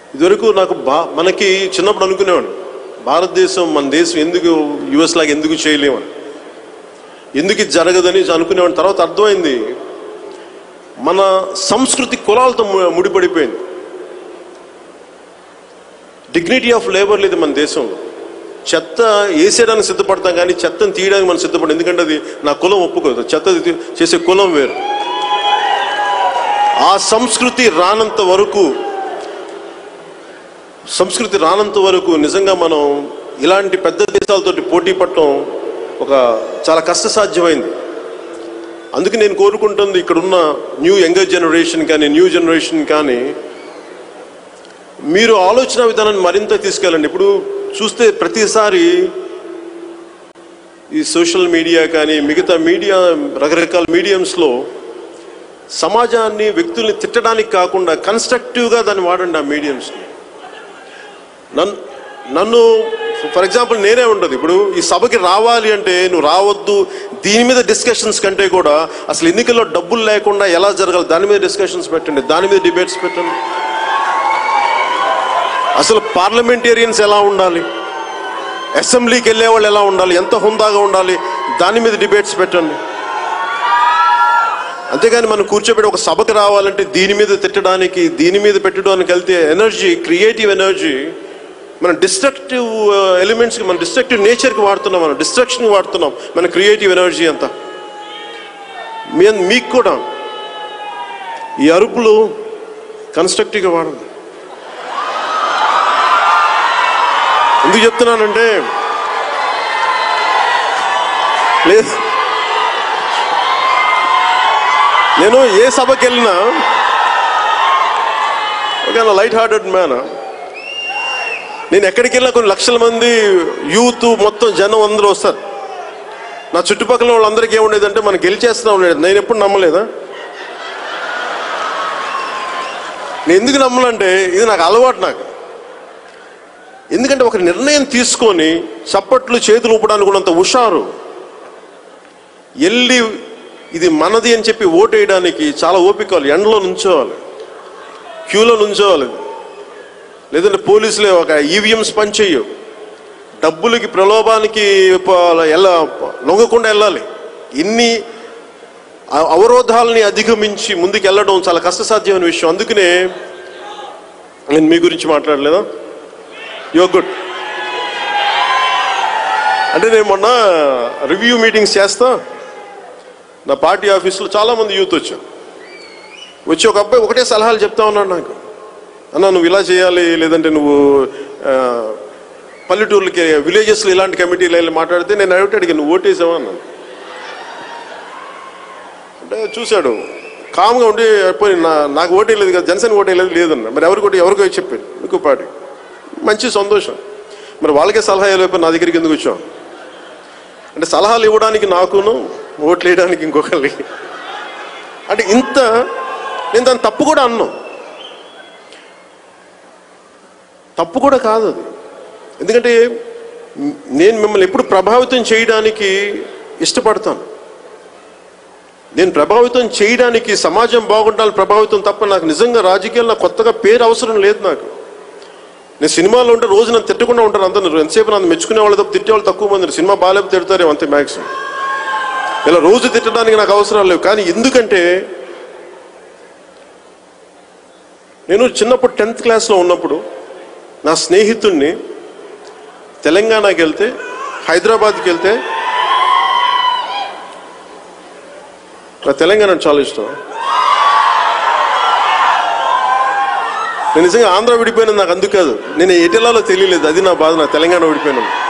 ఇదివరకు నాకు బా మనకి చిన్నప్పుడు అనుకునేవాడు భారతదేశం మన దేశం ఎందుకు యుఎస్ లాగా ఎందుకు చేయలేమని ఎందుకు ఇది జరగదని అనుకునేవాడిని తర్వాత అర్థమైంది మన సంస్కృతి కులాలతో ము- ముడిపడిపోయింది డిగ్నిటీ ఆఫ్ లేబర్ లేదు మన దేశంలో చెత్త వేసేయడానికి సిద్ధపడతాం కానీ చెత్తను తీయడానికి మనం సిద్ధపడం ఎందుకంటే అది నా కులం ఒప్పుకోదు చెత్త తీ- చేసే కులం వేరు ఆ సంస్కృతి రానంత వరకు సంస్కృతి రానంత వరకు నిజంగా మనం ఇలాంటి పెద్ద దేశాలతోటి పోటీ పడటం ఒక చాలా కష్టసాధ్యమైంది అందుకే నేను కోరుకుంటుంది ఇక్కడున్న న్యూ యంగర్ జనరేషన్ కానీ న్యూ జనరేషన్ కానీ మీరు ఆలోచన విధానాన్ని మరింత తీసుకెళ్ళండి ఇప్పుడు చూస్తే ప్రతిసారి ఈ సోషల్ మీడియా కానీ మిగతా మీడియా రకరకాల మీడియంస్లో సమాజాన్ని వ్యక్తుల్ని తిట్టడానికి కాకుండా కన్స్ట్రక్టివ్గా దాన్ని వాడండి ఆ మీడియంస్ని నన్ను నన్ను ఫర్ ఎగ్జాంపుల్ నేనే ఉండదు ఇప్పుడు ఈ సభకి రావాలి అంటే నువ్వు రావద్దు దీని మీద డిస్కషన్స్ కంటే కూడా అసలు ఎన్నికల్లో డబ్బులు లేకుండా ఎలా జరగాలి దాని మీద డిస్కషన్స్ పెట్టండి దాని మీద డిబేట్స్ పెట్టండి అసలు పార్లమెంటేరియన్స్ ఎలా ఉండాలి అసెంబ్లీకి వెళ్ళే వాళ్ళు ఎలా ఉండాలి ఎంత హుందాగా ఉండాలి దాని మీద డిబేట్స్ పెట్టండి అంతేగాని మనం కూర్చోబెట్టి ఒక సభకు రావాలంటే దీని మీద తిట్టడానికి దీని మీద పెట్టడానికి వెళ్తే ఎనర్జీ క్రియేటివ్ ఎనర్జీ మనం డిస్ట్రక్టివ్ ఎలిమెంట్స్కి మనం డిస్ట్రక్టివ్ నేచర్కి వాడుతున్నాం మనం డిస్ట్రక్షన్కి వాడుతున్నాం మన క్రియేటివ్ ఎనర్జీ అంతా మీ మీకు కూడా ఈ అరుపులు కన్స్ట్రక్టివ్గా వాడండి ఎందుకు చెప్తున్నానంటే లేదు నేను ఏ సభకి వెళ్ళినా ఒక లైట్ హార్టెడ్ మ్యాన్ నేను ఎక్కడికి వెళ్ళినా కొన్ని లక్షల మంది యూత్ మొత్తం జనం అందరూ వస్తారు నా చుట్టుపక్కల వాళ్ళందరికీ ఏముండేదంటే మనం గెలిచేస్తున్నాం ఉండేది నేను ఎప్పుడు నమ్మలేదా నేను ఎందుకు నమ్మలంటే ఇది నాకు అలవాటు నాకు ఎందుకంటే ఒక నిర్ణయం తీసుకొని చప్పట్లు చేతులు ఊపడానికి కూడా అంత హుషారు వెళ్ళి ఇది మనది అని చెప్పి ఓటేయడానికి చాలా ఓపిక కావాలి ఎండలో నుంచోవాలి క్యూలో నుంచోవాలి లేదంటే పోలీసులే ఒక ఈవీఎంస్ పనిచేయవు డబ్బులకి ప్రలోభానికి ప- ఎలా లొంగకుండా వెళ్ళాలి ఇన్ని అ- అవరోధాలని అధిగమించి ముందుకు వెళ్ళడం చాలా కష్టసాధ్యమైన విషయం అందుకనే నేను మీ గురించి మాట్లాడలేదా యో గుడ్ అంటే నేను మొన్న రివ్యూ మీటింగ్స్ చేస్తా నా పార్టీ ఆఫీస్లో చాలామంది యూత్ వచ్చారు వచ్చి ఒక అబ్బాయి ఒకటే సలహాలు చెప్తా ఉన్నాడు నాకు అన్న నువ్వు ఇలా చేయాలి లేదంటే నువ్వు ఆ, పల్లెటూర్లకి విలేజెస్లో ఇలాంటి కమిటీలు వెళ్ళి మాట్లాడితే నేను అడిగితే అడిగి నువ్వు ఓటేసావా అన్నాను అంటే చూశాడు కామ్గా ఉండి పోయి నా నాకు ఓటేయలేదు కదా జనసేన ఓటేయలేదు లేదన్న మరి ఎవరికి ఓటే ఎవరికో చెప్పాడు మీకు పార్టీ మంచి సంతోషం మరి వాళ్ళకే సలహా ఇవ్వలేకపోయి నా దగ్గరికి ఎందుకు వచ్చాం అంటే సలహాలు ఇవ్వడానికి నాకును ఓట్లు వేయడానికి ఇంకొకరికి అంటే ఇంత నేను దాన్ని తప్పు కూడా అన్నాం తప్పు కూడా కాదు అది ఎందుకంటే మ్, నేను మిమ్మల్ని ఎప్పుడు ప్రభావితం చేయడానికి ఇష్టపడతాను నేను ప్రభావితం చేయడానికి సమాజం బాగుండాలని ప్రభావితం తప్ప నాకు నిజంగా రాజకీయాల్లో నాకు కొత్తగా పేరు అవసరం లేదు నాకు నేను సినిమాలో ఉంటే రోజు నన్ను తిట్టకుండా ఉంటాను అందరు ఎంతసేపు నన్ను మెచ్చుకునే వాళ్ళు తప్ప తిట్టే వాళ్ళు తక్కువ మంది ఉన్నారు. సినిమా బాగాలేపు తిడతారేమో అంతే మ్యాక్సిమం ఇలా రోజు తిట్టడానికి నాకు అవసరాలు లేవు కానీ ఎందుకంటే నేను చిన్నప్పుడు టెన్త్ క్లాస్లో ఉన్నప్పుడు నా స్నేహితుడిని తెలంగాణకి వెళ్తే హైదరాబాద్కి వెళ్తే నా తెలంగాణ అంటే చాలా ఇష్టం నేను నిజంగా ఆంధ్ర విడిపోయినది నాకు అందుకు కాదు నేను ఎటెలాలో తెలియలేదు అది నా బాధ నా తెలంగాణ విడిపోయినాను